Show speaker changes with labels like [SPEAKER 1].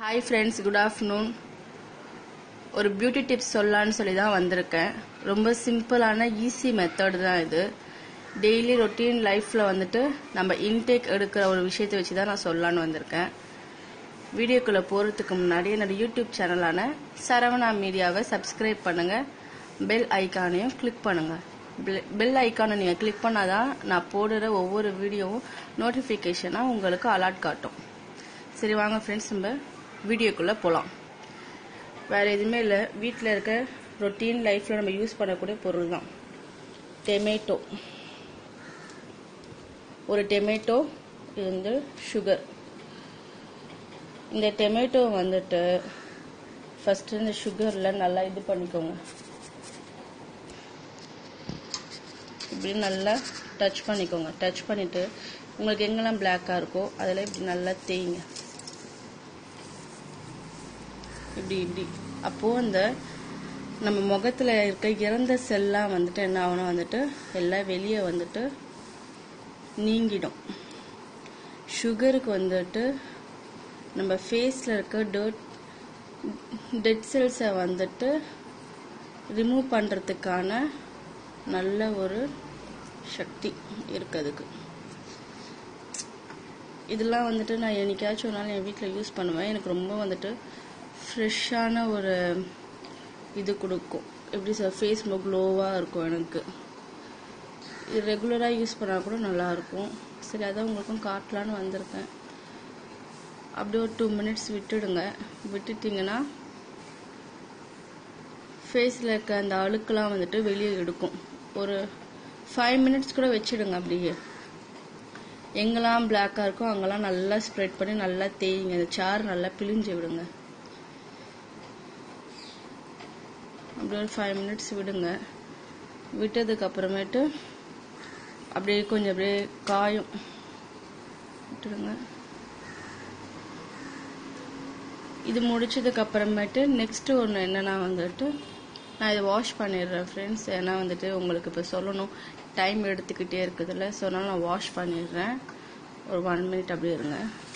[SPEAKER 1] hi friends good afternoon ஒரு beauty tips சொல்லலான்னு சொல்லி தான் வந்திருக்கேன் ரொம்ப சிம்பிளான ஈஸி மெத்தட் தான் இது டெய்லி ரொட்டீன் லைஃப்பில் வந்துட்டு நம்ம இன்டேக் எடுக்கிற ஒரு விஷயத்தை வச்சு தான் நான் சொல்லலான்னு வந்திருக்கேன் வீடியோக்குள்ளே போகிறதுக்கு முன்னாடி என்னோட யூடியூப் சேனலான சரவணா மீடியாவை சப்ஸ்கிரைப் பண்ணுங்கள் பெல் ஐக்கானையும் கிளிக் பண்ணுங்கள் பெல் ஐக்கானை நீங்கள் கிளிக் பண்ணாதான் நான் போடுற ஒவ்வொரு வீடியோவும் நோட்டிஃபிகேஷனாக உங்களுக்கு அலர்ட் காட்டும் சரி வாங்க ஃப்ரெண்ட்ஸ் நம்ம வீடியோக்குள்ளே போகலாம் வேறு எதுவுமே இல்லை வீட்டில் இருக்க ரொட்டீன் லைஃப்பில் நம்ம யூஸ் பண்ணக்கூடிய பொருள் தான் டொமேட்டோ ஒரு டொமேட்டோ இது வந்து சுகர் இந்த டொமேட்டோ வந்துட்டு ஃபஸ்ட்டு இந்த சுகரில் நல்லா இது பண்ணிக்கோங்க இப்படி நல்லா டச் பண்ணிக்கோங்க டச் பண்ணிவிட்டு உங்களுக்கு எங்கெல்லாம் பிளாக்காக இருக்கோ அதில் இப்படி நல்லா தேய்ங்க இப்படி இப்படி அப்போது அந்த நம்ம முகத்தில் இருக்க இறந்த செல்லாம் வந்துட்டு என்ன ஆகணும் வந்துட்டு எல்லாம் வெளியே வந்துட்டு நீங்கிடும் சுகருக்கு வந்துட்டு நம்ம ஃபேஸில் இருக்க டர்ட் டெட் செல்ஸை வந்துட்டு ரிமூவ் பண்ணுறதுக்கான நல்ல ஒரு சக்தி இருக்கு அதுக்கு இதெல்லாம் வந்துட்டு நான் என்னைக்காச்சும் ஒரு நாள் என் வீட்டில் யூஸ் பண்ணுவேன் எனக்கு ரொம்ப வந்துட்டு ஃப்ரெஷ்ஷான ஒரு இது கொடுக்கும் எப்படி சார் ஃபேஸ் ரொம்ப க்ளோவாக இருக்கும் எனக்கு இது ரெகுலராக யூஸ் பண்ணால் கூட நல்லாயிருக்கும் சரி அதான் உங்களுக்கும் காட்டலான்னு வந்திருக்கேன் அப்படியே ஒரு டூ மினிட்ஸ் விட்டுடுங்க விட்டுட்டிங்கன்னா ஃபேஸில் இருக்க அந்த அழுக்கெல்லாம் வந்துட்டு வெளியே எடுக்கும் ஒரு ஃபைவ் மினிட்ஸ் கூட வச்சிடுங்க அப்படியே எங்கெல்லாம் பிளாக்காக இருக்கோ அங்கெல்லாம் நல்லா ஸ்ப்ரெட் பண்ணி நல்லா தேய்ங்க அந்த சாறு நல்லா பிழிஞ்சு விடுங்க அப்படியே ஒரு ஃபைவ் மினிட்ஸ் விடுங்க விட்டதுக்கு அப்புறமேட்டு அப்படியே கொஞ்சம் அப்படியே காயும் விட்டுடுங்க இது முடிச்சதுக்கு அப்புறமேட்டு நெக்ஸ்ட் ஒன்று என்னன்னா வந்துட்டு நான் இதை வாஷ் பண்ணிடுறேன் ஃப்ரெண்ட்ஸ் ஏன்னா வந்துட்டு உங்களுக்கு இப்போ சொல்லணும் டைம் எடுத்துக்கிட்டே இருக்குதுல்ல ஸோ அதனால் நான் வாஷ் பண்ணிடுறேன் ஒரு ஒன் மினிட் அப்படியே இருங்க